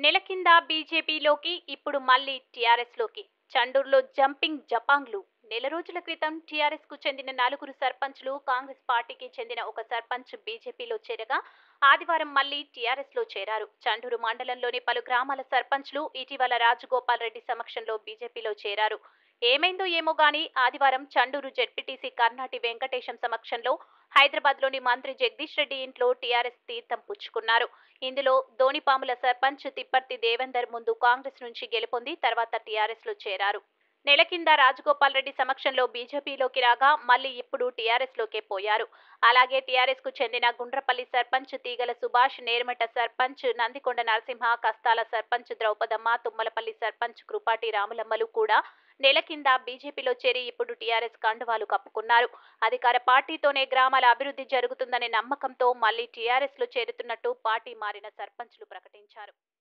నెల కింద బీజేపీలోకి ఇప్పుడు మళ్ళీ టీఆర్ఎస్ లోకి చండూరులో జంపింగ్ జపాంగ్లు నెల రోజుల క్రితం టీఆర్ఎస్ కు చెందిన నలుగురు సర్పంచ్లు కాంగ్రెస్ పార్టీకి చెందిన ఒక సర్పంచ్ బీజేపీలో చేరగా ఆదివారం మళ్లీ టీఆర్ఎస్ లో చేరారు చండూరు మండలంలోని పలు గ్రామాల సర్పంచ్లు ఇటీవల రాజగోపాల్ రెడ్డి సమక్షంలో బీజేపీలో చేరారు ఏమైందో ఏమో గాని ఆదివారం చండూరు జెడ్పీటీసీ కర్నాటి వెంకటేశం సమక్షంలో హైదరాబాద్ లోని మంత్రి జగదీష్ రెడ్డి ఇంట్లో టీఆర్ఎస్ తీర్థం పుచ్చుకున్నారు ఇందులో ధోనిపాముల సర్పంచ్ తిప్పర్తి దేవేందర్ ముందు కాంగ్రెస్ నుంచి గెలుపొంది తర్వాత టీఆర్ఎస్ లో చేరారు నెల కింద రాజగోపాల్ రెడ్డి సమక్షంలో బీజేపీలోకి రాగా మళ్ళీ ఇప్పుడు టీఆర్ఎస్ లోకే పోయారు అలాగే టీఆర్ఎస్ కు చెందిన గుండ్రపల్లి సర్పంచ్ తీగల సుభాష్ నేర్మట సర్పంచ్ నందికొండ నరసింహ కస్తాల సర్పంచ్ ద్రౌపదమ్మ తుమ్మలపల్లి సర్పంచ్ కృపాటి రాములమ్మలు కూడా నెల కింద బీజేపీలో చేరి ఇప్పుడు టీఆర్ఎస్ కండువాలు కప్పుకున్నారు అధికార పార్టీతోనే గ్రామాల అభివృద్ధి జరుగుతుందనే నమ్మకంతో మళ్లీ టీఆర్ఎస్ లో చేరుతున్నట్టు పార్టీ మారిన సర్పంచ్లు ప్రకటించారు